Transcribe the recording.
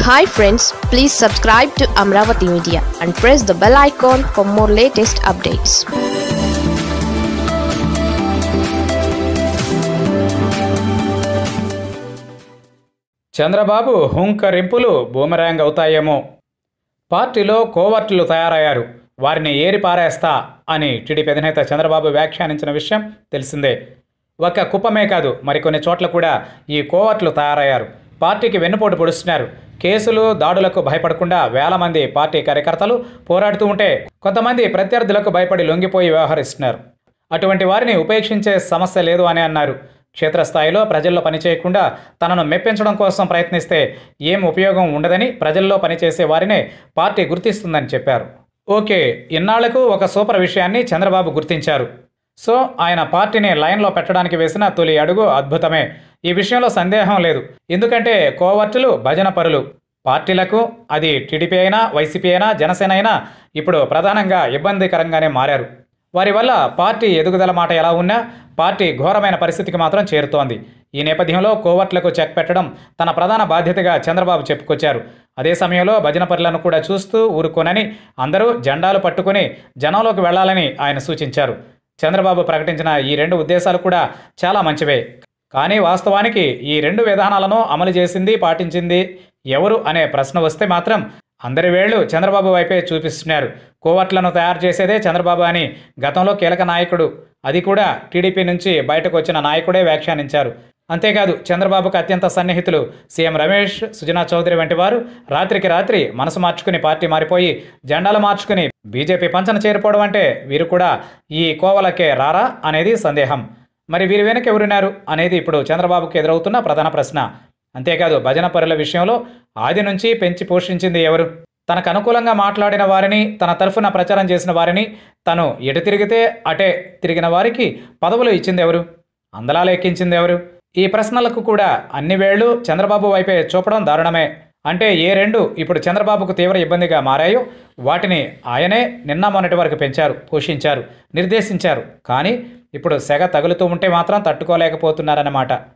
hi friends please subscribe to Amaravati media and press the bell icon for more latest updates Chandrababu హుంకరింపులు boomerang అవుతాయేమో పార్టీలో కోవర్టులు తయారయ్యారు వారిని ఏరి పారేస్తా అని టీడీపీ అధినేత చంద్రబాబు వ్యాఖ్యానించిన విషయం తెలిసిందే ఒక కుప్పమే కాదు మరికొన్ని చోట్ల కూడా ఈ కోవర్టులు తయారయ్యారు పార్టీకి వెన్నుపోటు పొడుస్తున్నారు కేసులు దాడులకు భయపడకుండా వేల మంది పార్టీ కార్యకర్తలు పోరాడుతూ ఉంటే కొంతమంది ప్రత్యర్థులకు భయపడి లొంగిపోయి వ్యవహరిస్తున్నారు అటువంటి వారిని ఉపేక్షించే సమస్య లేదు అని అన్నారు క్షేత్రస్థాయిలో ప్రజల్లో పనిచేయకుండా తనను మెప్పించడం కోసం ప్రయత్నిస్తే ఏం ఉపయోగం ఉండదని ప్రజల్లో పనిచేసే వారినే పార్టీ గుర్తిస్తుందని చెప్పారు ఓకే ఇన్నాళ్లకు ఒక సూపర్ విషయాన్ని చంద్రబాబు గుర్తించారు సో ఆయన పార్టీని లైన్లో పెట్టడానికి వేసిన తొలి అడుగు అద్భుతమే ఈ విషయంలో సందేహం లేదు ఎందుకంటే కోవర్టులు భజన పరులు పార్టీలకు అది టీడీపీ అయినా వైసీపీ అయినా జనసేన అయినా ఇప్పుడు ప్రధానంగా ఇబ్బందికరంగానే మారారు వారి వల్ల పార్టీ ఎదుగుదల మాట ఎలా ఉన్నా పార్టీ ఘోరమైన పరిస్థితికి మాత్రం చేరుతోంది ఈ నేపథ్యంలో కోవర్ట్లకు చెక్ పెట్టడం తన ప్రధాన బాధ్యతగా చంద్రబాబు చెప్పుకొచ్చారు అదే సమయంలో భజన పనులను కూడా చూస్తూ ఊరుకోనని అందరూ జెండాలు పట్టుకుని జనంలోకి వెళ్లాలని ఆయన సూచించారు చంద్రబాబు ప్రకటించిన ఈ రెండు ఉద్దేశాలు కూడా చాలా మంచివే కానీ వాస్తవానికి ఈ రెండు విధానాలను అమలు చేసింది పాటించింది ఎవరు అనే ప్రశ్న వస్తే మాత్రం అందరి వేళ్లు చంద్రబాబు వైపే చూపిస్తున్నారు కోవట్లను తయారు చేసేదే చంద్రబాబు అని గతంలో కీలక నాయకుడు అది కూడా టీడీపీ నుంచి బయటకు వచ్చిన నాయకుడే వ్యాఖ్యానించారు అంతేకాదు చంద్రబాబుకు అత్యంత సన్నిహితులు సీఎం రమేష్ సుజనా చౌదరి వంటి వారు రాత్రికి రాత్రి మనసు మార్చుకుని పార్టీ మారిపోయి జెండాలు మార్చుకుని బీజేపీ పంచన చేరిపోవడం అంటే వీరు కూడా ఈ కోవలకే రారా అనేది సందేహం మరి వీరి వెనక ఎవరున్నారు అనేది ఇప్పుడు చంద్రబాబుకు ఎదురవుతున్న ప్రధాన ప్రశ్న అంతేకాదు భజన పరుల విషయంలో ఆది నుంచి పెంచి పోషించింది ఎవరు తనకు అనుకూలంగా మాట్లాడిన వారిని తన తరఫున ప్రచారం చేసిన వారిని తను ఎటు తిరిగితే అటే తిరిగిన వారికి పదవులు ఇచ్చింది ఎవరు అందలాలు ఎక్కించింది ఎవరు ఈ ప్రశ్నలకు కూడా అన్ని వేళ్లు చంద్రబాబు వైపే చూపడం దారుణమే అంటే ఏ రెండు ఇప్పుడు చంద్రబాబుకు తీవ్ర ఇబ్బందిగా మారాయో వాటిని ఆయనే నిన్న మొన్నటి వరకు పెంచారు పోషించారు నిర్దేశించారు కానీ ఇప్పుడు సెగ తగులుతూ ఉంటే మాత్రం తట్టుకోలేకపోతున్నారన్నమాట